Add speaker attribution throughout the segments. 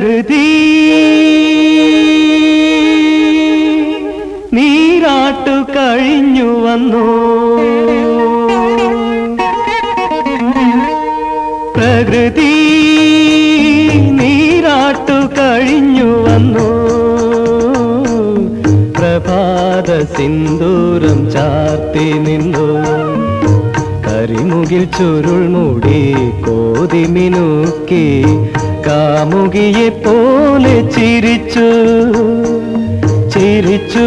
Speaker 1: പ്രകൃതി നീരാട്ടു കഴിഞ്ഞു വന്നു പ്രകൃതി നീരാട്ടു കഴിഞ്ഞു വന്നു പ്രഭാത സിന്ദൂരം ചാർത്തി നിന്നു കരിമുകിൽ ചുരുൾ മൂടി കോതി മിനുക്കി കാമുകിയെ പോലെ ചിരിച്ചു ചിരിച്ചു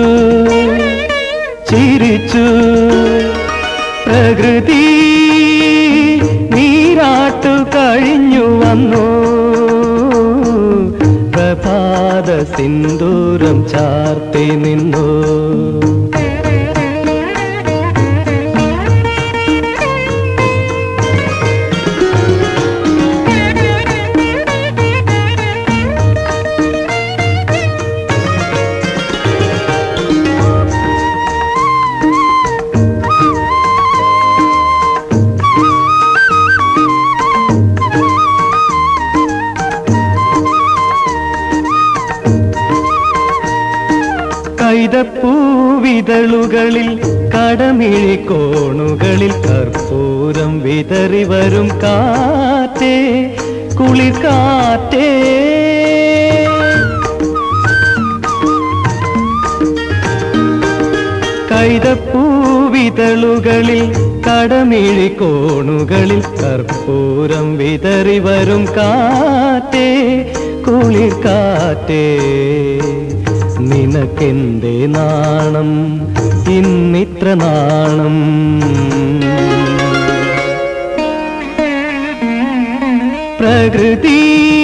Speaker 1: ചിരിച്ചു പ്രകൃതി നീരാട്ടു കഴിഞ്ഞു വന്നു പ്രഭാത സിന്ദൂരം ചാർത്തി നിന്നു കൈതപ്പൂവിതളുകളിൽ കടമിഴി കോണുകളിൽ കർപ്പൂരം വിതറി വരും കാറ്റേ കുളിർ കാറ്റേ കൈതപ്പൂവിതളുകളിൽ കടമിഴി കോണുകളിൽ കർപ്പൂരം വിതറി വരും കാറ്റേ കുളിർ കാറ്റേ നിനക്കെന്തേ നാണം ഇന്നിത്ര നാണം പ്രകൃതി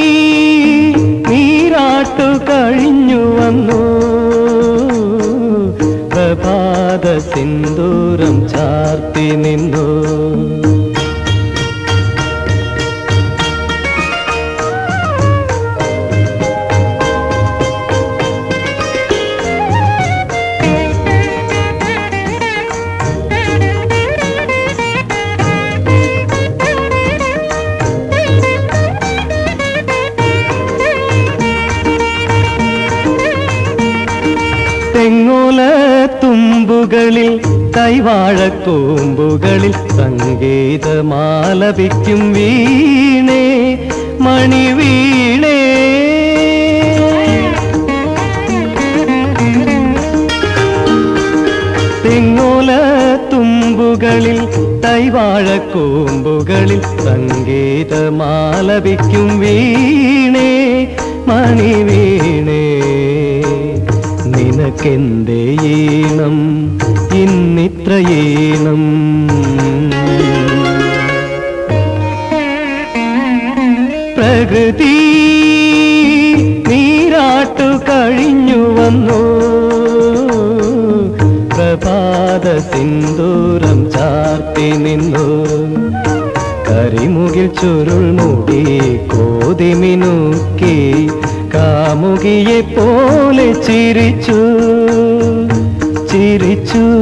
Speaker 1: നീരാട്ടു കഴിഞ്ഞു വന്നു പ്രഭാത സിന്ദൂരം ചാർത്തി നിന്നു തെങ്ങോല തുമ്പുകളിൽ കൈവാഴക്കൂമ്പുകളിൽ സംഗീതമാലപിക്കും വീണേ മണിവീണേ തെങ്ങോല തുമ്പുകളിൽ തൈവാഴക്കൂമ്പുകളിൽ സംഗീതമാലപിക്കും വീണേ മണിവീണേ നിനക്കെന്തേ ഈണം ഇന്നിത്ര ഈണം പ്രകൃതി നീരാട്ടു കഴിഞ്ഞു വന്നു പ്രഭാത സിന്ദൂരം ചാർത്തി നിന്നു കരിമുകിൽ ചുരുൾ മൂടി കോതി മിനുക്കി കാമുകിയെ പോലെ ചിരിച്ചു ചിരിച്ചു